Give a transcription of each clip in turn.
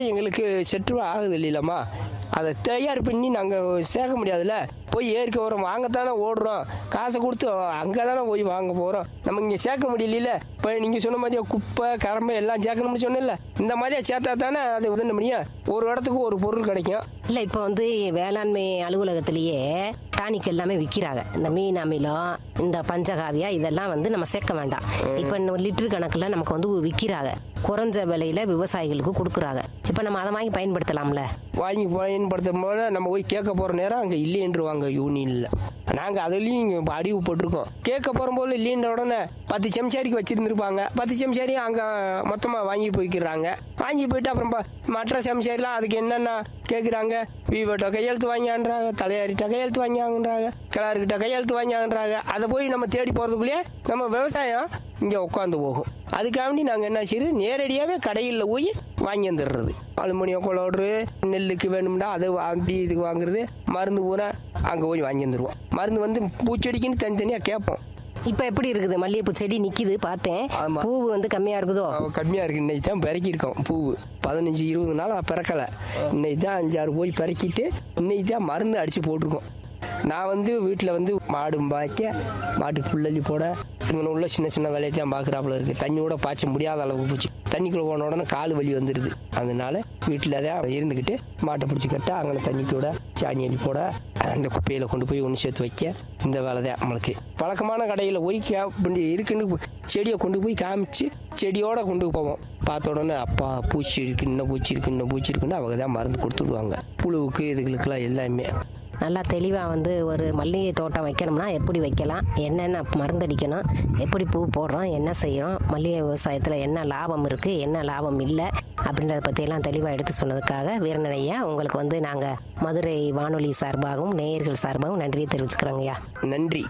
எங்களுக்கு செட்டு ஆகுது இல்லைல்லம்மா அதை தயார் பண்ணி நாங்கள் சேர்க்க முடியாதுல்ல போய் ஏற்க வரோம் வாங்கத்தானே ஓடுறோம் காசை கொடுத்து அங்கே தானே போய் வாங்க போகிறோம் நம்ம இங்கே சேர்க்க முடியல இப்போ நீங்கள் சொன்ன மாதிரியா குப்பை கரம்பு எல்லாம் சேர்க்கணும்னு சொன்னேன்ல இந்த மாதிரியா சேர்த்தா தானே அது உதன முடியும் ஒரு இடத்துக்கு ஒரு பொருள் கிடைக்கும் இல்லை இப்போ வந்து வேளாண்மை அலுவலகத்திலேயே டானிக் எல்லாமே விற்கிறாங்க இந்த மீன் அமிலம் இந்த பஞ்சகாவியா இதெல்லாம் வந்து நம்ம சேர்க்க வேண்டாம் இப்போ லிட்டர் கணக்கில் நமக்கு வந்து விற்கிறாங்க குறைஞ்ச விலையில விவசாயிகளுக்கு கொடுக்குறாங்க இப்போ நம்ம அதை வாங்கி பயன்படுத்தலாம்ல வாங்கி பயன்படுத்தும் போது நம்ம போய் கேட்க போகிற நேரம் அங்கே இல்லைன்றுவாங்க யூனியனில் நாங்கள் அதுலேயும் இங்கே இப்போ அறிவு போட்டிருக்கோம் கேட்க போகும்போது இல்லைன்ற உடனே பத்து செம்சாரிக்கு வச்சுருந்துருப்பாங்க பத்து செம்சாரியும் அங்கே மொத்தமாக வாங்கி போய்க்கிறாங்க வாங்கி போயிட்டு அப்புறம் ப- மற்ற செம்சாரிலாம் அதுக்கு என்னென்ன கேட்குறாங்க விவோட்ட கையெழுத்து வாங்கியான்றாங்க தலையாரிட்ட கையெழுத்து வாங்கியாங்கன்றாங்க கிளார்கிட்ட கையெழுத்து வாங்கியாங்கன்றாங்க அதை போய் நம்ம தேடி போகிறதுக்குள்ளேயே நம்ம விவசாயம் இங்கே உட்காந்து போகும் அதுக்காண்டி நாங்கள் என்ன செய்யுது நேரடியாகவே கடையில் போய் வாங்கி வந்துடுறது அலுமினியம் குளோடு நெல்லுக்கு வேணும்னா அது வா- அப்படி இதுக்கு வாங்குறது மருந்து பூரா அங்கே போய் வாங்கி வந்துடுவோம் மருந்து வந்து பூச்செடிக்குன்னு தனித்தனியாக கேட்போம் இப்போ எப்படி இருக்குது மல்லிகைப்பூ செடி நிக்குது பார்த்தேன் ஆமா. பூ வந்து கம்மியா இருக்குதோ கம்மியாக இருக்குது இன்னைக்கு தான் பிறக்கியிருக்கோம் பூவு பதினஞ்சு இருபது நாள் பிறக்கலை இன்னைக்கு தான் அஞ்சாறு போய் பிறக்கிட்டு இன்னைக்கு தான் மருந்து அடித்து போட்டிருக்கோம் நான் வந்து வீட்டில் வந்து மாடு பாய்க்க மாட்டுக்கு புல்லள்ளி போட இங்கே உள்ள சின்ன சின்ன வேலையை தான் பார்க்குறாப்புல இருக்குது தண்ணியோட பாய்ச்ச முடியாத அளவுக்கு போச்சு தண்ணிக்குள்ளே போன உடனே கால் வலி வந்துடுது அதனால வீட்டில் தான் இருந்துக்கிட்டு மாட்டை பிடிச்சி கட்ட அங்கே தண்ணி கூட சாணி அள்ளி போட அந்த குப்பையில் கொண்டு போய் ஒன்று சேர்த்து வைக்க இந்த வேலை தான் நம்மளுக்கு பழக்கமான கடையில் போய் கே இப்படி இருக்குன்னு செடியை கொண்டு போய் காமிச்சு செடியோட கொண்டு போவோம் பார்த்த உடனே அப்பா பூச்சி இருக்கு இன்னும் பூச்சி இருக்கு இன்னும் பூச்சி இருக்குன்னு அவங்க தான் மருந்து கொடுத்துடுவாங்க புழுவுக்கு இதுகளுக்கெல்லாம் எல்லாமே நல்லா தெளிவாக வந்து ஒரு மல்லிகை தோட்டம் வைக்கணும்னா எப்படி வைக்கலாம் என்னென்ன மருந்தடிக்கணும் எப்படி பூ போடுறோம் என்ன செய்யறோம் மல்லிகை விவசாயத்தில் என்ன லாபம் இருக்குது என்ன லாபம் இல்லை அப்படின்றத பற்றியெல்லாம் தெளிவாக எடுத்து சொன்னதுக்காக வீரனன் ஐயா உங்களுக்கு வந்து நாங்கள் மதுரை வானொலி சார்பாகவும் நேயர்கள் சார்பாகவும் நன்றியை தெரிவிச்சுக்கிறோங்க ஐயா நன்றி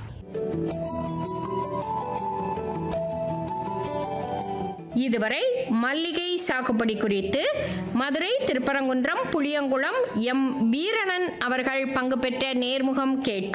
இதுவரை மல்லிகை சாகுபடி குறித்து மதுரை திருப்பரங்குன்றம் புளியங்குளம் எம் வீரணன் அவர்கள் பங்கு பெற்ற நேர்முகம் கேட்டு